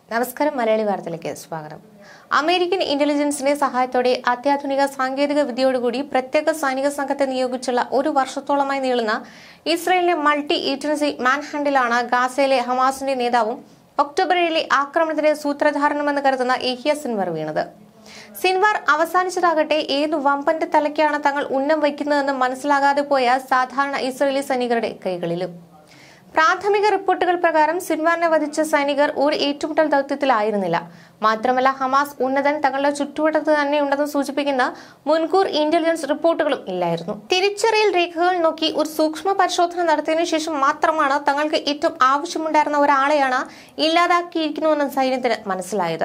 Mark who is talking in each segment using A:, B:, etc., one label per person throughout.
A: നമസ്കാരം മലയാളി വാർത്തയിലേക്ക് സ്വാഗതം അമേരിക്കൻ ഇന്റലിജൻസിന്റെ സഹായത്തോടെ അത്യാധുനിക സാങ്കേതിക വിദ്യയോടുകൂടി പ്രത്യേക സൈനിക സംഘത്തെ നിയോഗിച്ചുള്ള ഒരു വർഷത്തോളമായി നീളുന്ന ഇസ്രയേലിലെ മൾട്ടി ഏജൻസി മാൻഹണ്ടിലാണ് ഗാസയിലെ ഹമാസിന്റെ നേതാവും ഒക്ടോബർ ഏഴിലെ ആക്രമണത്തിന്റെ സൂത്രധാരണമെന്ന് കരുതുന്ന ഏഹിയ സിൻവർ വീണത് സിൻവാർ അവസാനിച്ചതാകട്ടെ ഏതു വമ്പന്റെ തലയ്ക്കാണ് തങ്ങൾ ഉന്നം വയ്ക്കുന്നതെന്ന് മനസ്സിലാകാതെ പോയ സാധാരണ ഇസ്രയേലി സൈനികരുടെ കൈകളിലും പ്രാഥമിക റിപ്പോർട്ടുകൾ പ്രകാരം സിൻവാറിനെ വധിച്ച സൈനികർ ഒരു ഏറ്റുമുട്ടൽ ദൗത്യത്തിലായിരുന്നില്ല മാത്രമല്ല ഹമാസ് ഉന്നതൻ തങ്ങളുടെ ചുറ്റുവട്ടത്ത് തന്നെയുണ്ടെന്ന് സൂചിപ്പിക്കുന്ന മുൻകൂർ ഇന്റലിജൻസ് റിപ്പോർട്ടുകളും ഇല്ലായിരുന്നു തിരിച്ചറിയൽ രേഖകൾ നോക്കി ഒരു സൂക്ഷ്മ പരിശോധന നടത്തിയതിനു ശേഷം മാത്രമാണ് തങ്ങൾക്ക് ഏറ്റവും ആവശ്യമുണ്ടായിരുന്ന ഒരാളെയാണ് ഇല്ലാതാക്കിയിരിക്കുന്നുവെന്ന് സൈന്യത്തിന് മനസ്സിലായത്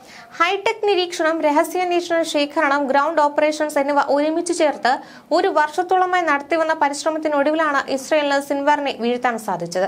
A: ഹൈടെക് നിരീക്ഷണം രഹസ്യാന്വേഷണ ശേഖരണം ഗ്രൗണ്ട് ഓപ്പറേഷൻസ് എന്നിവ ഒരുമിച്ച് ചേർത്ത് ഒരു വർഷത്തോളമായി നടത്തിവന്ന പരിശ്രമത്തിനൊടുവിലാണ് ഇസ്രയേലിന് സിൻവാറിനെ വീഴ്ത്താൻ സാധിച്ചത്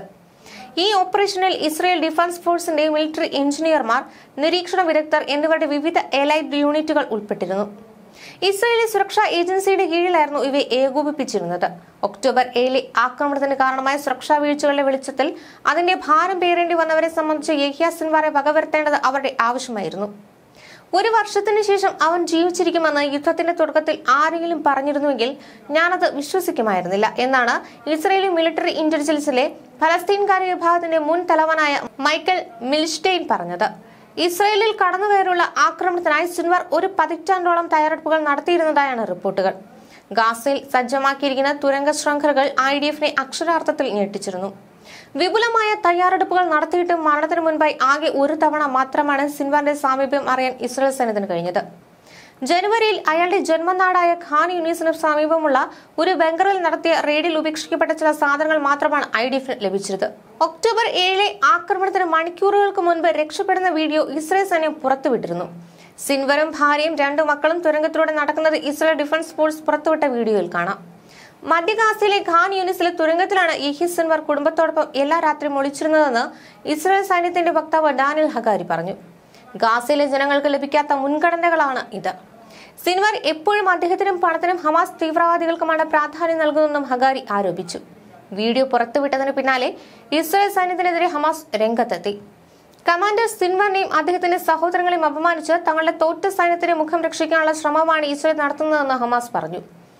A: ഈ ഓപ്പറേഷനിൽ ഇസ്രയേൽ ഡിഫൻസ് ഫോഴ്സിന്റെ മിലിറ്ററി എഞ്ചിനീയർമാർ നിരീക്ഷണ വിദഗ്ധർ എന്നിവരുടെ വിവിധ എലൈറ്റ് യൂണിറ്റുകൾ ഉൾപ്പെട്ടിരുന്നു ഇസ്രയേലി സുരക്ഷാ ഏജൻസിയുടെ കീഴിലായിരുന്നു ഇവയെ ഏകോപിപ്പിച്ചിരുന്നത് ഒക്ടോബർ ഏഴിലെ ആക്രമണത്തിന് കാരണമായ സുരക്ഷാ വീഴ്ചകളുടെ വെളിച്ചത്തിൽ അതിന്റെ ഭാരം പേറേണ്ടി വന്നവരെ സംബന്ധിച്ച് യഹ്യ സിൻവാറെ വകവരുത്തേണ്ടത് അവരുടെ ആവശ്യമായിരുന്നു ഒരു വർഷത്തിന് ശേഷം അവൻ ജീവിച്ചിരിക്കുമെന്ന് യുദ്ധത്തിന്റെ തുടക്കത്തിൽ ആരെങ്കിലും പറഞ്ഞിരുന്നുവെങ്കിൽ ഞാനത് വിശ്വസിക്കുമായിരുന്നില്ല എന്നാണ് ഇസ്രയേലി മിലിറ്ററി ഇന്റലിജൻസിലെ ഫലസ്തീൻകാരി വിഭാഗത്തിന്റെ മുൻ തലവനായ മൈക്കൽ മിൽസ്റ്റെയിൻ പറഞ്ഞത് ഇസ്രയേലിൽ കടന്നുകയറുള്ള ആക്രമണത്തിനായി സിൻവർ ഒരു പതിറ്റാണ്ടോളം തയ്യാറെടുപ്പുകൾ നടത്തിയിരുന്നതായാണ് റിപ്പോർട്ടുകൾ ഗാസയിൽ സജ്ജമാക്കിയിരിക്കുന്ന തുരങ്ക ശൃംഖലകൾ ഐ ഡി എഫിനെ അക്ഷരാർത്ഥത്തിൽ ഞെട്ടിച്ചിരുന്നു വിപുലമായ തയ്യാറെടുപ്പുകൾ നടത്തിയിട്ടും മരണത്തിന് മുൻപായി ആകെ ഒരു തവണ മാത്രമാണ് സിൻവാറിന്റെ സാമീപ്യം അറിയാൻ ഇസ്രയേൽ സൈന്യത്തിന് കഴിഞ്ഞത് ജനുവരിയിൽ അയാളുടെ ജന്മനാടായ ഖാൻ യൂണിസിന് സമീപമുള്ള ഒരു ബംഗറിൽ നടത്തിയ റെയ്ഡിൽ ഉപേക്ഷിക്കപ്പെട്ട ചില സാധനങ്ങൾ മാത്രമാണ് ഐ ഡി എഫിന് ലഭിച്ചത് ഒക്ടോബർ ഏഴിലെ ആക്രമണത്തിന് മണിക്കൂറുകൾക്ക് മുൻപ് രക്ഷപ്പെടുന്ന വീഡിയോ ഇസ്രയേൽ സൈന്യം പുറത്തുവിട്ടിരുന്നു സിൻവറും ഭാര്യയും രണ്ടു മക്കളും തുരങ്കത്തിലൂടെ നടക്കുന്നത് ഇസ്രയേൽ ഡിഫൻസ് ഫോഴ്സ് പുറത്തുവിട്ട വീഡിയോയിൽ കാണാം മധ്യ ഗാസയിലെ ഖാൻ യൂണിസിലെ തുരങ്കത്തിലാണ് യഹ്യ സിൻവർ കുടുംബത്തോടൊപ്പം എല്ലാ രാത്രിയും ഒളിച്ചിരുന്നതെന്ന് ഇസ്രായേൽ സൈന്യത്തിന്റെ വക്താവ് ഡാനിൽ ഹഗാരി പറഞ്ഞു ഗാസയിലെ ജനങ്ങൾക്ക് ലഭിക്കാത്ത മുൻഗണനകളാണ് ഇത് സിൻവർ എപ്പോഴും അദ്ദേഹത്തിനും പണത്തിനും ഹമാസ് തീവ്രവാദികൾക്കുമാണ് പ്രാധാന്യം നൽകുന്നതെന്നും ഹഗാരി ആരോപിച്ചു വീഡിയോ പുറത്തുവിട്ടതിന് പിന്നാലെ ഇസ്രായേൽ സൈന്യത്തിനെതിരെ ഹമാസ് രംഗത്തെത്തി കമാൻഡർ സിൻവറിനെയും അദ്ദേഹത്തിന്റെ സഹോദരങ്ങളെയും അപമാനിച്ച് തങ്ങളുടെ തോറ്റ സൈന്യത്തിന്റെ മുഖം രക്ഷിക്കാനുള്ള ശ്രമമാണ് ഇസ്രായേൽ നടത്തുന്നതെന്ന് ഹമാസ് പറഞ്ഞു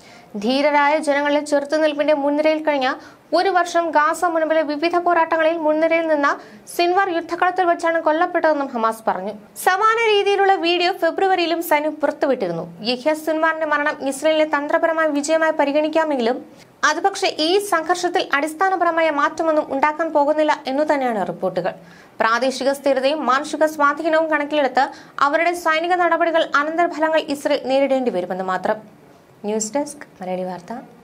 A: ധീരരായ ജനങ്ങളെ ചെറുത്തുനിൽപ്പിന്റെ മുൻനിരയിൽ കഴിഞ്ഞ ഒരു വർഷം ഗാസ മുൻപിലെ വിവിധ പോരാട്ടങ്ങളിൽ മുൻനിരയിൽ നിന്ന സിൻവാർ യുദ്ധകളത്തിൽ വെച്ചാണ് കൊല്ലപ്പെട്ടതെന്നും ഹമാസ് പറഞ്ഞു സമാന രീതിയിലുള്ള വീഡിയോ ഫെബ്രുവരിയിലും സൈന്യം പുറത്തുവിട്ടിരുന്നു യഹ്യ സിൻവാറിന്റെ മരണം ഇസ്രയേലിലെ തന്ത്രപരമായ വിജയമായി പരിഗണിക്കാമെങ്കിലും അത് പക്ഷേ ഈ സംഘർഷത്തിൽ അടിസ്ഥാനപരമായ മാറ്റമൊന്നും ഉണ്ടാക്കാൻ പോകുന്നില്ല എന്നു തന്നെയാണ് റിപ്പോർട്ടുകൾ പ്രാദേശിക സ്ഥിരതയും മാനുഷിക സ്വാധീനവും കണക്കിലെടുത്ത് അവരുടെ സൈനിക നടപടികൾ അനന്തരഫലങ്ങൾ ഇസ്രയേൽ നേരിടേണ്ടി വരുമെന്ന് മാത്രം ന്യൂസ് ഡെസ്ക് മലയാളി വാർത്ത